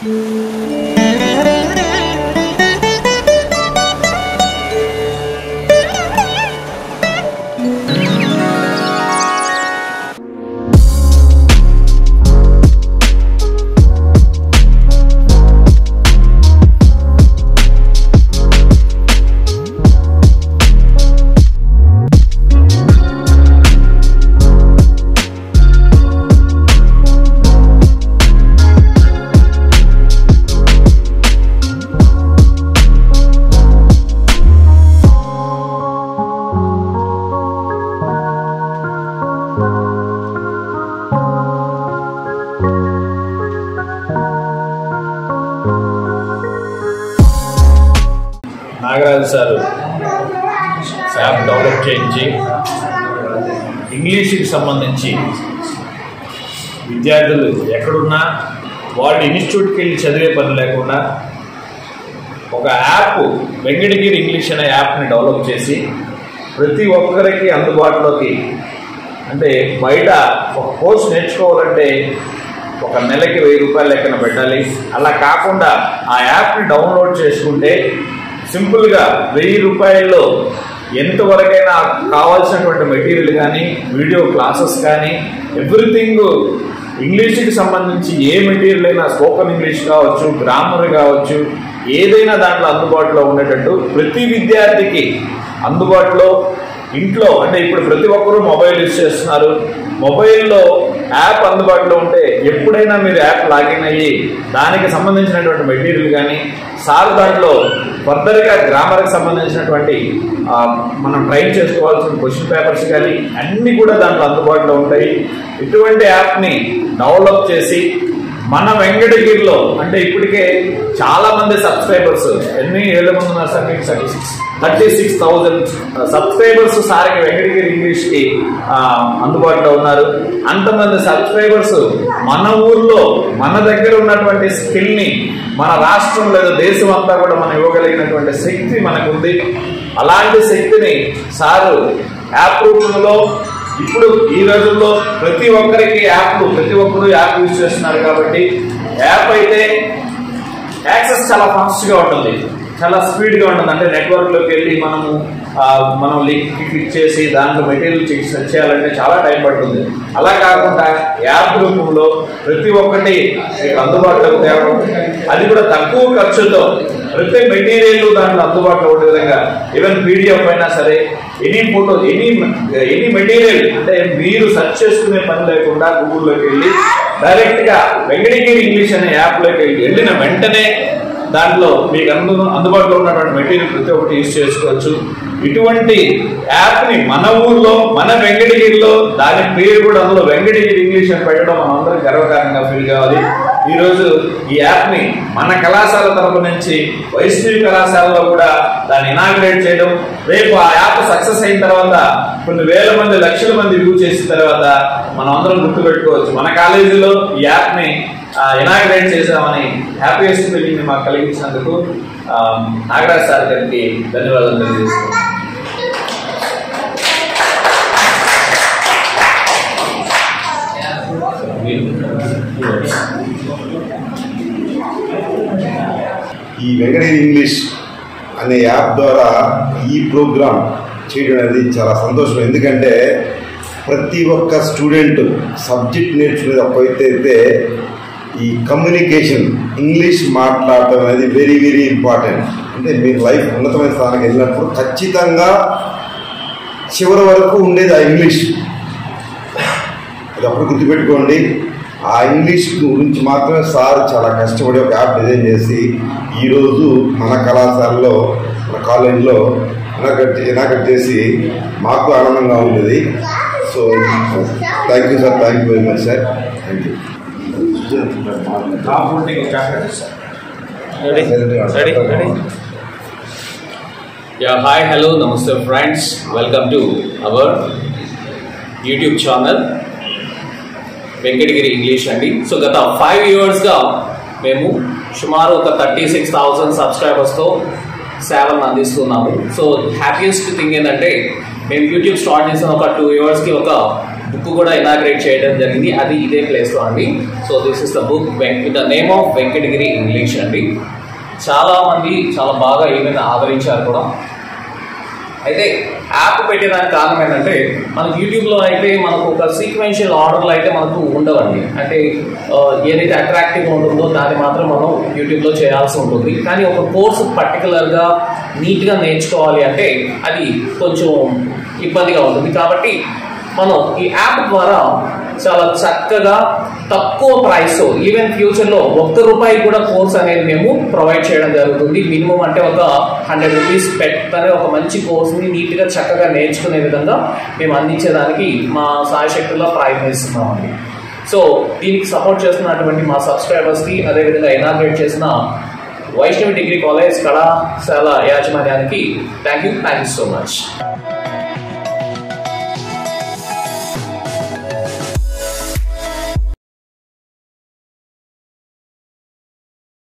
Nagaraju sir app develop చేయించి ఇంగ్లీష్కి సంబంధించి విద్యార్థులు ఎక్కడున్నా వాళ్ళు ఇన్స్టిట్యూట్కి వెళ్ళి చదివే పని లేకుండా ఒక యాప్ వెంకటగిరి ఇంగ్లీష్ అనే యాప్ని డెవలప్ చేసి ప్రతి ఒక్కరికి అందుబాటులోకి అంటే బయట ఒక కోర్స్ నేర్చుకోవాలంటే ఒక నెలకి వెయ్యి రూపాయల లెక్కన పెట్టాలి అలా కాకుండా ఆ యాప్ని డౌన్లోడ్ చేసుకుంటే సింపుల్గా వెయ్యి రూపాయల్లో ఎంతవరకైనా కావాల్సినటువంటి మెటీరియల్ కానీ వీడియో క్లాసెస్ కానీ ఎవ్రీథింగ్ ఇంగ్లీష్కి సంబంధించి ఏ మెటీరియల్ అయినా స్పోకెన్ ఇంగ్లీష్ కావచ్చు గ్రామర్ కావచ్చు ఏదైనా దాంట్లో అందుబాటులో ఉండేటట్టు ప్రతి విద్యార్థికి అందుబాటులో ఇంట్లో అంటే ఇప్పుడు ప్రతి ఒక్కరూ మొబైల్ యూజ్ చేస్తున్నారు మొబైల్లో యాప్ అందుబాటులో ఉంటే ఎప్పుడైనా మీరు యాప్ లాగిన్ అయ్యి దానికి సంబంధించినటువంటి మెటీరియల్ కానీ సార్ దాంట్లో ఫర్దర్గా గ్రామర్కి సంబంధించినటువంటి ఆ, మనం ట్రైన్ చేసుకోవాల్సిన క్వశ్చన్ పేపర్స్ కానీ అన్నీ కూడా దాంట్లో అందుబాటులో ఉంటాయి ఇటువంటి యాప్ని డెవలప్ చేసి మన వెంకటగిరిలో అంటే ఇప్పటికే చాలా మంది సబ్స్క్రైబర్స్ ఎన్ని ఏళ్ళ మంది ఉన్నారు సార్ మీకు thirty six thirty six thousand subscribers సార్కి వెంకటగిరి ఇంగ్లీష్ కి ఆ, అందుబాటులో ఉన్నారు అంతమంది సబ్స్క్రైబర్స్ మన ఊర్లో మన దగ్గర ఉన్నటువంటి స్కిల్ ని మన రాష్ట్రం లేదా దేశం అంతా కూడా మనం ఇవ్వగలిగినటువంటి శక్తి మనకుంది అలాంటి శక్తిని సారు యాప్ రూపంలో ఇప్పుడు ఈ రోజుల్లో ప్రతి ఒక్కరికి యాప్లు ప్రతి ఒక్కరు యాప్ యూజ్ చేస్తున్నారు కాబట్టి యాప్ అయితే యాక్సెస్ చాలా ఫాస్ట్ గా ఉంటుంది చాలా స్పీడ్ గా ఉంటుంది అంటే నెట్వర్క్ లోకి వెళ్ళి మనము ఆ, మనం లింక్ క్లిక్ చేసి దాంట్లో మెటీరియల్ సెర్చ్ చేయాలంటే చాలా టైం పడుతుంది అలా కాకుండా యాప్ రూపంలో ప్రతి ఒక్కటి మీకు అందుబాటులోకి తేవడం అది కూడా తక్కువ ఖర్చుతో ప్రతి మెటీరియల్ దాంట్లో అందుబాటులో ఉండే విధంగా ఈవెన్ పీడిఎఫ్ అయినా సరే any photo any any material అంటే మీరు సెర్చ్ చేసుకునే పని లేకుండా గూగుల్లోకి వెళ్ళి డైరెక్ట్ గా వెంకటగిరి ఇంగ్లీష్ అనే యాప్ లోకి వెళ్ళిన వెంటనే దాంట్లో మీకు అందు అందుబాటులో ఉన్నటువంటి మెటీరియల్ ప్రతి ఒక్కటి యూజ్ చేసుకోవచ్చు ఇటువంటి యాప్ ని మన ఊర్లో మన వెంకటగిరిలో దాని పేరు కూడా అందులో వెంకటగిరి ఇంగ్లీష్ అని పెట్టడం మనం అందరం గర్వకారంగా ఫీల్ కావాలి ఈ రోజు ఈ యాప్ ని మన కళాశాల తరపు నుంచి వైష్ణవి కళాశాలలో కూడా దాన్ని ఇనాగ్రేట్ చేయడం రేపు ఆ యాప్ సక్సెస్ అయిన తర్వాత కొన్ని వేల మంది లక్షల మంది వ్యూ చేసిన తర్వాత మనం అందరం గుర్తుపెట్టుకోవచ్చు మన కాలేజీలో ఈ యాప్ ని ఇనాగ్రేట్ చేశామని హ్యాపీయెస్ట్ ఫీలింగ్ ని మాకు కలిగించినందుకు ఆ, నాగరాజ్ సార్ గారికి ధన్యవాదాలు తెలియజేస్తున్నాను ఈ వెంకటగిరి ఇంగ్లీష్ అనే యాప్ ద్వారా ఈ ప్రోగ్రామ్ చేయడం అనేది చాలా సంతోషం ఎందుకంటే ప్రతి ఒక్క స్టూడెంట్ సబ్జెక్ట్ నేర్చుకునేది ఒక ఎత్తు అయితే ఈ కమ్యూనికేషన్ ఇంగ్లీష్ మాట్లాడటం అనేది వెరీ వెరీ ఇంపార్టెంట్ అంటే మీరు లైఫ్ ఉన్నతమైన స్థానానికి వెళ్ళినప్పుడు ఖచ్చితంగా చివరి వరకు ఉండేది ఆ ఇంగ్లీష్ అది అప్పుడు గుర్తుపెట్టుకోండి ఆ ఇంగ్లీష్ గురించి మాత్రమే సార్ చాలా కష్టపడి ఒక యాప్ డిజైన్ చేసి ఈరోజు మన కళాశాలలో మన కాలేజీలో ఇనాగట్ ఇనాగట్ చేసి మాకు ఆనందంగా ఉండేది so thank you sir thank you very much sir thank you కాకుండా chocolate sir Ready? Ready? Yeah, hi, hello, namaste friends. Welcome to our YouTube channel. Venkatagiri English అండి సో గత ఫైవ్ ఇయర్స్గా మేము సుమారు ఒక థర్టీ సిక్స్ థౌజండ్ సబ్స్క్రైబర్స్తో సేవలను అందిస్తున్నాము so happiest thing ఏంటంటే మేము యూట్యూబ్ స్టార్ట్ చేసిన ఒక టూ ఇయర్స్కి ఒక బుక్ కూడా ఇనాగ్రేట్ చేయడం జరిగింది అది ఇదే ప్లేస్లో అండి so this is the book with the name of Venkatagiri English అండి చాలా మంది చాలా బాగా ఈవెన్ ఆదరించారు కూడా అయితే యాప్ పెట్టేదానికి కారణం ఏంటంటే మనకు యూట్యూబ్లో అయితే మనకు ఒక సీక్వెన్షియల్ ఆర్డర్లు అయితే మనకు ఉండవండి అంటే ఆ, ఏదైతే అట్రాక్టివ్గా ఉంటుందో దాన్ని మాత్రం మనం యూట్యూబ్లో చేయాల్సి ఉంటుంది కానీ ఒక కోర్సు పర్టికులర్గా నీట్గా నేర్చుకోవాలి అంటే అది కొంచెం ఇబ్బందిగా ఉంటుంది కాబట్టి మనం ఈ యాప్ ద్వారా చాలా చక్కగా తక్కువ ప్రైస్ ఈవెన్ ఫ్యూచర్లో ఒక్క రూపాయి కూడా కోర్స్ అనేది మేము ప్రొవైడ్ చేయడం జరుగుతుంది మినిమం అంటే ఒక హండ్రెడ్ రూపీస్ పెట్టనే ఒక మంచి కోర్స్ని నీట్గా చక్కగా నేర్చుకునే విధంగా మేము అందించేదానికి మా సాయశక్తుల్లో ప్రయత్నిస్తున్నామండి సో దీనికి సపోర్ట్ చేస్తున్నటువంటి మా సబ్స్క్రైబర్స్కి అదేవిధంగా ఇనాగ్రేట్ చేసిన వైష్ణవి డిగ్రీ కాలేజ్ కళాశాల యాజమాన్యానికి thank you thank you so much